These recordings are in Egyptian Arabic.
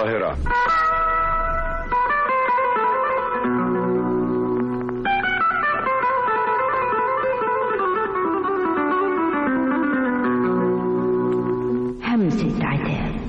القاهرة همسة عتاب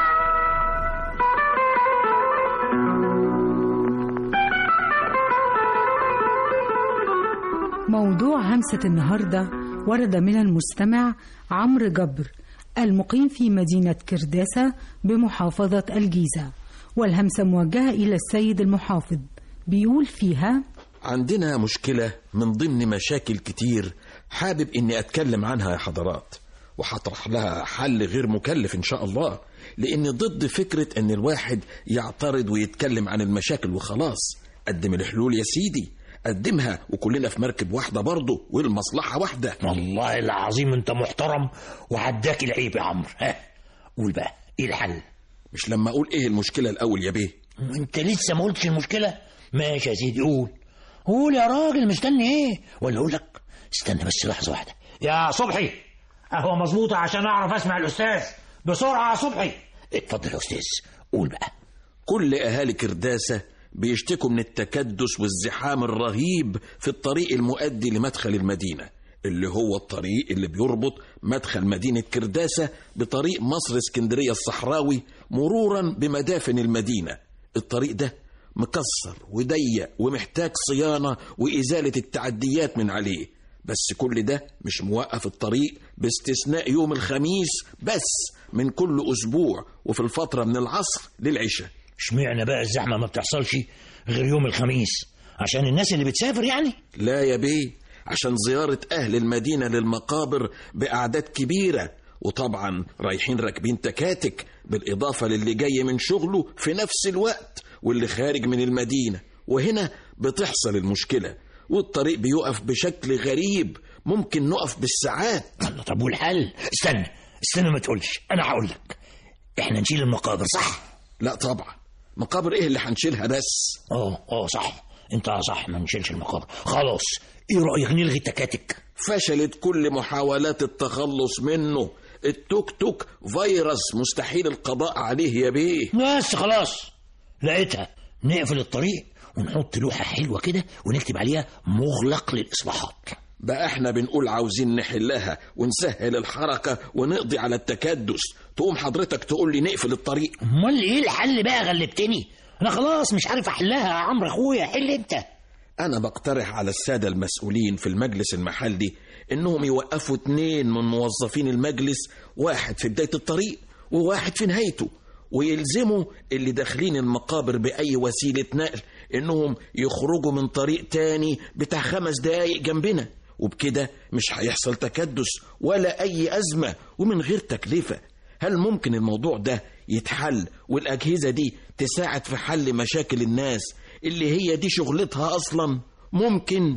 موضوع همسة النهاردة ورد من المستمع عمرو جبر المقيم في مدينة كرداسة بمحافظة الجيزة والهمسة موجهة إلى السيد المحافظ بيقول فيها عندنا مشكلة من ضمن مشاكل كتير حابب إني أتكلم عنها يا حضرات وهطرح لها حل غير مكلف إن شاء الله لأني ضد فكرة إن الواحد يعترض ويتكلم عن المشاكل وخلاص قدم الحلول يا سيدي قدمها وكلنا في مركب واحدة برضه والمصلحة واحدة والله العظيم انت محترم وعداك العيب يا عمرو ها قول بقى ايه الحل مش لما أقول إيه المشكلة الأول يا بيه انت لسه ما قلتش المشكله ماشي يا سيدي قول قول يا راجل مستني ايه ولا اقول لك استنى بس لحظه واحده يا صبحي قهوه مظبوطه عشان اعرف اسمع الاستاذ بسرعه يا صبحي اتفضل يا استاذ قول بقى كل أهالي كرداسة بيشتكوا من التكدس والزحام الرهيب في الطريق المؤدي لمدخل المدينة اللي هو الطريق اللي بيربط مدخل مدينة كرداسة بطريق مصر اسكندرية الصحراوي مرورا بمدافن المدينة الطريق ده مكسر وضيق ومحتاج صيانة وإزالة التعديات من عليه بس كل ده مش موقف الطريق باستثناء يوم الخميس بس من كل أسبوع وفي الفترة من العصر للعشاء اشمعنى بقى الزحمه ما بتحصلش غير يوم الخميس عشان الناس اللي بتسافر يعني لا يا بيه عشان زيارة أهل المدينة للمقابر بأعداد كبيرة وطبعا رايحين راكبين تكاتك بالإضافة للي جاي من شغله في نفس الوقت واللي خارج من المدينة وهنا بتحصل المشكلة والطريق بيقف بشكل غريب ممكن نقف بالساعات الله طب والحل استنى استنى ما تقولش انا هقول لك احنا نشيل المقابر صح لا طبعا مقابر ايه اللي هنشيلها بس اه اه صح انت صح ما نشيلش المقابر خلاص ايه رايك نلغي التكاتك فشلت كل محاولات التخلص منه التوك توك فيروس مستحيل القضاء عليه يا بيه بس خلاص لقيتها نقفل الطريق ونحط لوحه حلوه كده ونكتب عليها مغلق للاصلاحات بقى احنا بنقول عاوزين نحلها ونسهل الحركة ونقضي على التكدس تقوم حضرتك تقول لي نقفل الطريق امال ايه الحل بقى غلبتني انا خلاص مش عارف احلها يا عمرو اخويا حل انت أنا بقترح على السادة المسؤولين في المجلس المحلي إنهم يوقفوا اتنين من موظفين المجلس واحد في بداية الطريق وواحد في نهايته ويلزموا اللي داخلين المقابر بأي وسيلة نقل إنهم يخرجوا من طريق تاني بتاع خمس دقايق جنبنا وبكده مش هيحصل تكدس ولا أي أزمة ومن غير تكلفة هل ممكن الموضوع ده يتحل والأجهزة دي تساعد في حل مشاكل الناس اللي هي دي شغلتها أصلا ممكن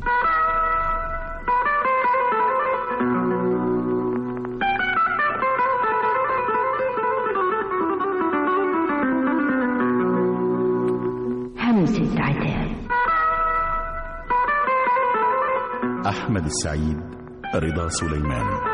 همسة عتاب أحمد السعيد رضا سليمان